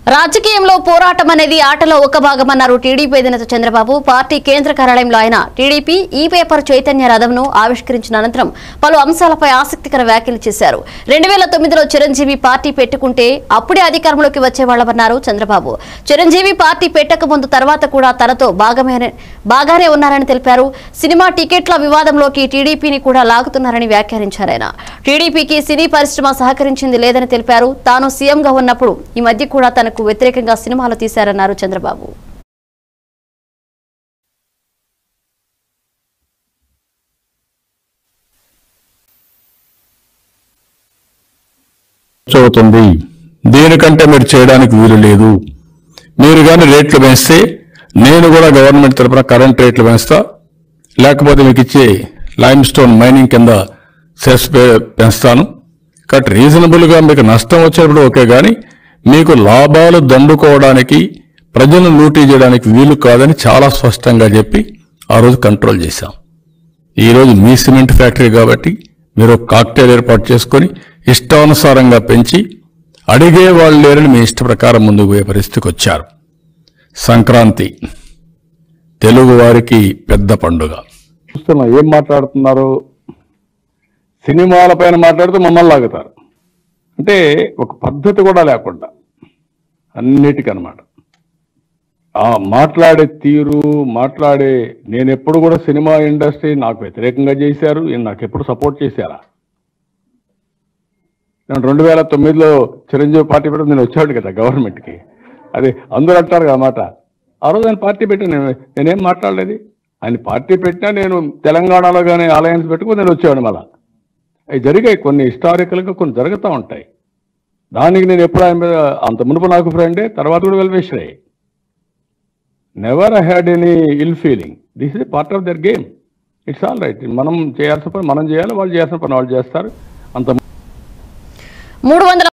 రాజకీయంలో పోరాటం అనేది ఆటలో ఒక భాగమన్నారు టీడీపీ అధినేత చంద్రబాబు పార్టీ కేంద్ర కార్యాలయంలో ఆయన టీడీపీ ఈ పేపర్ చైతన్య రథంను ఆవిష్కరించిన అనంతరం పలు అంశాలపై ఆసక్తికర వ్యాఖ్యలు చేశారు రెండు వేల తొమ్మిదిలో చిరంజీవి పార్టీ పెట్టుకుంటే అప్పుడే అధికారంలోకి వచ్చేవాళ్లమన్నారు చంద్రబాబు చిరంజీవి పార్టీ పెట్టక ముందు తర్వాత కూడా తనతో భాగమే బాగానే ఉన్నారని తెలిపారు సినిమా టికెట్ల వివాదంలోకి టీడీపీని కూడా లాగుతున్నారని వ్యాఖ్యానించారు ఆయన టీడీపీకి సినీ పరిశ్రమ సహకరించింది లేదని తెలిపారు తాను సీఎంగా ఉన్నప్పుడు ఈ మధ్య కూడా తనకు వ్యతిరేకంగా సినిమాలు తీశారన్నారు చంద్రబాబు అవుతుంది దీనికంటే మీరు చేయడానికి వీలు లేదు మీరు కానీ రేట్లు పెంచితే నేను కూడా గవర్నమెంట్ తరపున కరెంట్ రేట్లు పెంచుతా లేకపోతే మీకు ఇచ్చే లైమ్ స్టోన్ మైనింగ్ కింద సెస్ పే- పెంచుతాను కాబట్టి రీజనబుల్గా మీకు నష్టం వచ్చేప్పుడు ఓకే కానీ మీకు లాభాలు దండుకోవడానికి ప్రజలను లూటీ చేయడానికి వీలు కాదని చాలా స్పష్టంగా చెప్పి ఆ రోజు కంట్రోల్ చేశాం ఈరోజు మీ సిమెంట్ ఫ్యాక్టరీ కాబట్టి మీరు ఒక కాక్టైల్ ఏర్పాటు చేసుకొని ఇష్టానుసారంగా పెంచి అడిగే వాళ్ళు లేరని మీ ఇష్ట ప్రకారం ముందుకు పోయే పరిస్థితికి వచ్చారు సంక్రాంతి తెలుగు వారికి పెద్ద పండుగ చూస్తున్నా ఏం మాట్లాడుతున్నారు సినిమాల పైన మాట్లాడితే మమ్మల్ని లాగుతారు అంటే ఒక పద్ధతి కూడా లేకుండా అన్నిటికన్నమాట ఆ మాట్లాడే తీరు మాట్లాడే నేను ఎప్పుడు కూడా సినిమా ఇండస్ట్రీ నాకు వ్యతిరేకంగా చేశారు ఈయన నాకు ఎప్పుడు సపోర్ట్ చేశారా నేను రెండు వేల తొమ్మిదిలో చిరంజీవి పార్టీ పెట్టి నేను వచ్చాడు కదా గవర్నమెంట్కి అది అందరూ అంటారు కదా మాట ఆ రోజు ఆయన పార్టీ పెట్టి నేను నేనేం మాట్లాడలేదు ఆయన పార్టీ పెట్టినా నేను తెలంగాణలో కానీ అలయన్స్ పెట్టుకుని నేను వచ్చాను మళ్ళా అవి జరిగాయి కొన్ని హిస్టారికల్గా కొన్ని జరుగుతూ ఉంటాయి దానికి నేను ఎప్పుడు ఆయన మీద అంత మునుపు నాకు ఫ్రెండే తర్వాత కూడా వెల్వేషరే never had any ill feeling this is part of the game it's all right మనం చేయాల్సిన పని మనం చేయాలి వాళ్ళు చేయాల్సిన పని వాళ్ళు చేస్తారు అంత మూడు వందల